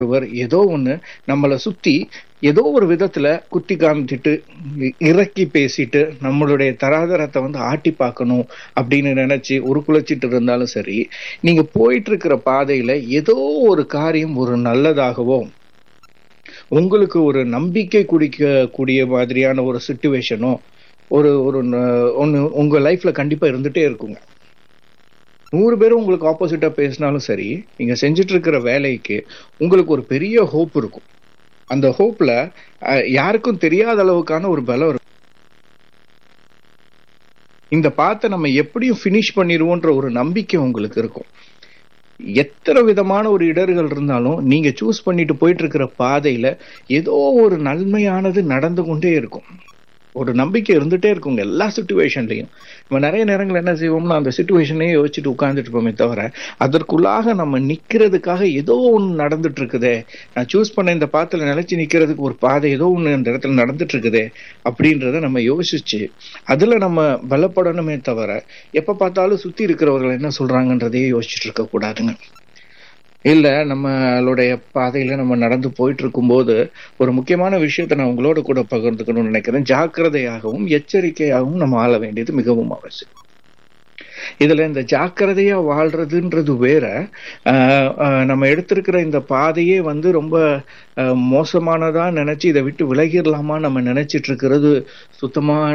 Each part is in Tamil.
ஒருவர் ஏதோ ஒண்ணு நம்மள சுத்தி ஏதோ ஒரு விதத்துல குத்தி காமிச்சிட்டு இ- இறக்கி பேசிட்டு நம்மளுடைய தராதரத்தை வந்து ஆட்டி பார்க்கணும் அப்படின்னு நினைச்சு உருக்குலைச்சிட்டு இருந்தாலும் சரி நீங்க போயிட்டு இருக்கிற பாதையில ஏதோ ஒரு காரியம் ஒரு நல்லதாகவோ உங்களுக்கு ஒரு நம்பிக்கை குடிக்க கூடிய மாதிரியான ஒரு சுச்சுவேஷனோ ஒரு ஒரு ந- ஒண்ணு உங்க லைஃப்ல கண்டிப்பா இருந்துட்டே இருக்குங்க நூறு பேரும் உங்களுக்கு ஆப்போசிட்டா பேசினாலும் சரி நீங்க செஞ்சுட்டு இருக்கிற வேலைக்கு உங்களுக்கு ஒரு பெரிய ஹோப் இருக்கும் அந்த ஹோப்ல யாருக்கும் தெரியாத அளவுக்கான ஒரு பலம் இருக்கும் இந்த பாத்தை நம்ம எப்படியும் ஃபினிஷ் பண்ணிடுவோன்ற ஒரு நம்பிக்கை உங்களுக்கு இருக்கும் எத்தனை விதமான ஒரு இடர்கள் இருந்தாலும் நீங்க சூஸ் பண்ணிட்டு போயிட்டு இருக்கிற பாதையில ஏதோ ஒரு நன்மையானது நடந்து கொண்டே இருக்கும் ஒரு நம்பிக்கை இருந்துட்டே இருக்குங்க எல்லா சுச்சுவேஷன்லையும் நம்ம நிறைய நேரங்கள் என்ன செய்வோம்னா அந்த சுச்சுவேஷனையே யோசிச்சுட்டு உட்கார்ந்துட்டு இருப்போமே தவிர அதற்குள்ளாக நம்ம நிக்கிறதுக்காக ஏதோ ஒன்று நடந்துட்டு இருக்குதே நான் சூஸ் பண்ண இந்த பாத்துல நிலைச்சு நிக்கிறதுக்கு ஒரு பாதை ஏதோ ஒன்று இந்த இடத்துல நடந்துட்டு இருக்குதே அப்படின்றத நம்ம யோசிச்சு அதுல நம்ம பலப்படணுமே தவிர எப்ப பார்த்தாலும் சுத்தி இருக்கிறவர்கள் என்ன சொல்றாங்கன்றதையே யோசிச்சுட்டு இருக்க கூடாதுங்க இல்ல நம்மளுடைய பாதையில நம்ம நடந்து போயிட்டு இருக்கும்போது ஒரு முக்கியமான விஷயத்தை நான் உங்களோட கூட பகிர்ந்துக்கணும்னு நினைக்கிறேன் ஜாக்கிரதையாகவும் எச்சரிக்கையாகவும் நம்ம வாழ வேண்டியது மிகவும் அவசியம் இதுல இந்த ஜாக்கிரதையா வாழ்றதுன்றது வேற ஆஹ் ஆஹ் நம்ம எடுத்திருக்கிற இந்த பாதையே வந்து ரொம்ப ஆஹ் மோசமானதா நினைச்சு இதை விட்டு விலகிடலாமா நம்ம நினைச்சிட்டு இருக்கிறது சுத்தமான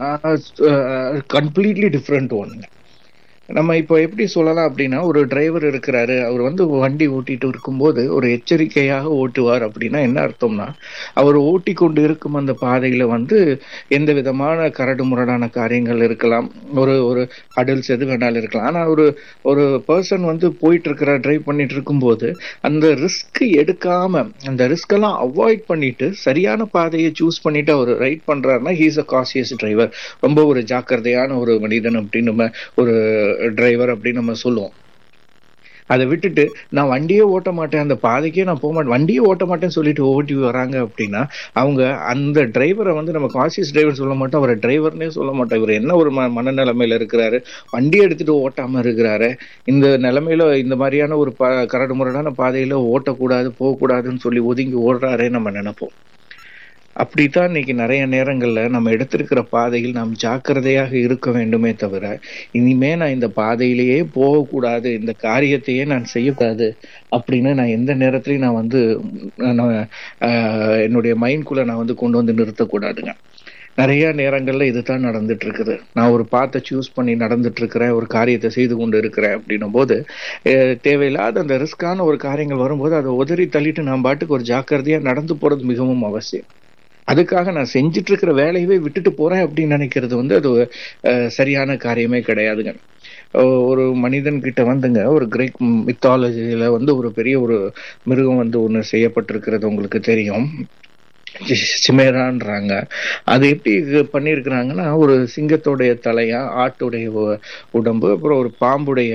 கம்ப்ளீட்லி டிஃப்ரெண்ட் ஒண்ணுங்க நம்ம இப்போ எப்படி சொல்லலாம் அப்படின்னா ஒரு டிரைவர் இருக்கிறாரு அவர் வந்து வண்டி ஓட்டிட்டு இருக்கும்போது ஒரு எச்சரிக்கையாக ஓட்டுவார் அப்படின்னா என்ன அர்த்தம்னா அவர் ஓட்டி கொண்டு இருக்கும் அந்த பாதையில வந்து எந்த விதமான கரடு முரடான காரியங்கள் இருக்கலாம் ஒரு ஒரு அடல்ஸ் எது வேணாலும் இருக்கலாம் ஆனா ஒரு ஒரு பர்சன் வந்து போயிட்டு இருக்கிற டிரைவ் பண்ணிட்டு இருக்கும்போது அந்த ரிஸ்க் எடுக்காம அந்த ரிஸ்க் எல்லாம் அவாய்ட் பண்ணிட்டு சரியான பாதையை சூஸ் பண்ணிட்டு அவர் ரைட் பண்றாருன்னா ஹீஸ் அ காசியஸ் டிரைவர் ரொம்ப ஒரு ஜாக்கிரதையான ஒரு மனிதன் அப்படின்னு நம்ம ஒரு டிரைவர் அப்படின்னு நம்ம சொல்லுவோம் அதை விட்டுட்டு நான் வண்டியே ஓட்ட மாட்டேன் அந்த பாதைக்கே நான் போக மாட்டேன் வண்டியே ஓட்ட மாட்டேன்னு சொல்லிட்டு ஓட்டி வராங்க அப்படின்னா அவங்க அந்த டிரைவரை வந்து நம்ம காசியஸ் டிரைவர் சொல்ல மாட்டோம் அவரை டிரைவர்னே சொல்ல மாட்டோம் இவர் என்ன ஒரு ம மனநிலைமையில இருக்கிறாரு வண்டி எடுத்துட்டு ஓட்டாம இருக்கிறாரு இந்த நிலைமையில இந்த மாதிரியான ஒரு ப கரடு முரடான பாதையில ஓட்டக்கூடாது போகக்கூடாதுன்னு சொல்லி ஒதுங்கி ஓடுறாரே நம்ம நினைப்போம் அப்படித்தான் இன்னைக்கு நிறைய நேரங்கள்ல நம்ம எடுத்திருக்கிற பாதையில் நாம் ஜாக்கிரதையாக இருக்க வேண்டுமே தவிர இனிமே நான் இந்த பாதையிலேயே போகக்கூடாது இந்த காரியத்தையே நான் செய்யக்கூடாது அப்படின்னு நான் எந்த நேரத்திலையும் நான் வந்து நான், ஆஹ், என்னுடைய மைண்ட்குள்ள நான் வந்து கொண்டு வந்து நிறுத்தக்கூடாதுங்க நிறைய நேரங்கள்ல இதுதான் நடந்துட்டு இருக்குது நான் ஒரு பாத்தை சூஸ் பண்ணி நடந்துட்டு இருக்கிறேன் ஒரு காரியத்தை செய்து கொண்டு இருக்கிறேன் அப்படின்னும் போது அஹ், தேவையில்லாத அந்த ரிஸ்கான ஒரு காரியங்கள் வரும்போது அதை உதறி தள்ளிட்டு நான் பாட்டுக்கு ஒரு ஜாக்கிரதையா நடந்து போறது மிகவும் அவசியம் அதுக்காக நான் செஞ்சுட்டு இருக்கிற வேலையவே விட்டுட்டு போறேன் அப்படின்னு நினைக்கிறது வந்து அது அஹ், சரியான காரியமே கிடையாதுங்க ஒ- ஒரு மனிதன் கிட்ட வந்துங்க ஒரு கிரேக் மித்தாலஜியில வந்து ஒரு பெரிய ஒரு மிருகம் வந்து ஒண்ணு செய்யப்பட்டிருக்கிறது உங்களுக்கு தெரியும் சிமேரான்றாங்க அது எப்படி இது பண்ணியிருக்கிறாங்கன்னா ஒரு சிங்கத்தோடைய தலையா ஆட்டுடைய உ- உடம்பு அப்புறம் ஒரு பாம்புடைய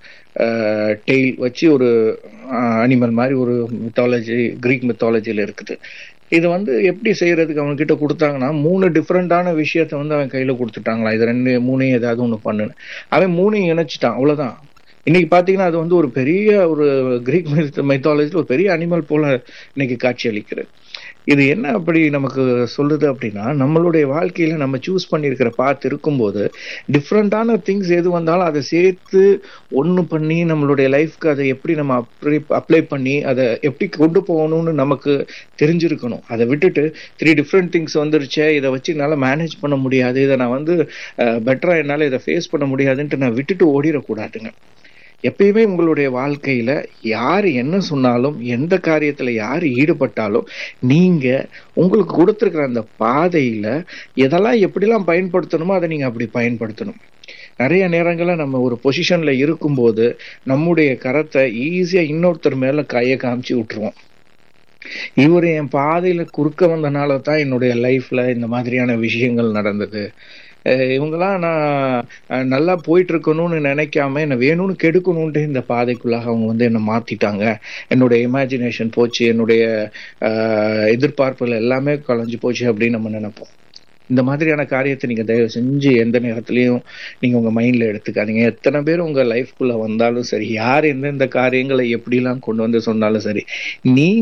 டெய்ல் வச்சு ஒரு அனிமல் மாதிரி ஒரு மித்தாலஜி கிரீக் மித்தாலஜில இருக்குது இது வந்து எப்படி செய்யறதுக்கு அவன் கிட்ட கொடுத்தாங்கன்னா மூணு டிஃப்ரெண்டான விஷயத்த வந்து அவன் கையில கொடுத்துட்டாங்களா இது ரெண்டு மூணையும் ஏதாவது ஒண்ணு பண்ணுன்னு அவன் மூணையும் இணைச்சிட்டான் அவ்வளவுதான் இன்னைக்கு பாத்தீங்கன்னா அது வந்து ஒரு பெரிய ஒரு கிரீக் மைத்தாலஜில ஒரு பெரிய அனிமல் போல இன்னைக்கு காட்சி அளிக்கிறது இது என்ன அப்படி நமக்கு சொல்லுது அப்படின்னா நம்மளுடைய வாழ்க்கையில நம்ம சூஸ் பண்ணியிருக்கிற பாத் இருக்கும்போது டிஃப்ரெண்டான திங்ஸ் எது வந்தாலும் அதை சேர்த்து ஒன்று பண்ணி நம்மளுடைய லைஃப்க்கு அதை எப்படி நம்ம அப்ளை அப்ளை பண்ணி அதை எப்படி கொண்டு போகணும்னு நமக்கு தெரிஞ்சிருக்கணும் அதை விட்டுட்டு த்ரீ டிஃப்ரெண்ட் திங்ஸ் வந்துருச்சே இதை வச்சு என்னால் மேனேஜ் பண்ண முடியாது இதை நான் வந்து பெட்டரா என்னால் இதை ஃபேஸ் பண்ண முடியாதுன்ட்டு நான் விட்டுட்டு ஓடிடக்கூடாதுங்க எப்பயுமே உங்களுடைய வாழ்க்கையில யார் என்ன சொன்னாலும் எந்த காரியத்துல யார் ஈடுபட்டாலும் நீங்க உங்களுக்கு கொடுத்துருக்கிற அந்த பாதையில எதெல்லாம் எப்படிலாம் பயன்படுத்தணுமோ அதை நீங்க அப்படி பயன்படுத்தணும் நிறைய நேரங்கள்ல நம்ம ஒரு பொசிஷன்ல இருக்கும்போது நம்முடைய கரத்தை ஈஸியா இன்னொருத்தர் மேல கையை காமிச்சு விட்டுருவோம் இவர் என் பாதையில குறுக்க வந்தனால தான் என்னுடைய லைஃப்ல இந்த மாதிரியான விஷயங்கள் நடந்தது அஹ் இவங்கெல்லாம் நான் அஹ், நல்லா போயிட்டு இருக்கணும்னு நினைக்காம என்ன வேணும்னு கெடுக்கணும்ட்டு இந்த பாதைக்குள்ளாக அவங்க வந்து என்ன மாத்திட்டாங்க என்னுடைய இமேஜினேஷன் போச்சு என்னுடைய அஹ், எதிர்பார்ப்புகள் எல்லாமே கலைஞ்சு போச்சு அப்படின்னு நம்ம நினைப்போம் இந்த மாதிரியான காரியத்தை நீங்க தயவு செஞ்சு எந்த நேரத்திலையும் நீங்க உங்க மைண்ட்ல எடுத்துக்காதீங்க எத்தனை பேர் உங்க லைஃப்குள்ள வந்தாலும் சரி யார் எந்தெந்த காரியங்களை எப்படிலாம் கொண்டு வந்து சொன்னாலும் சரி நீ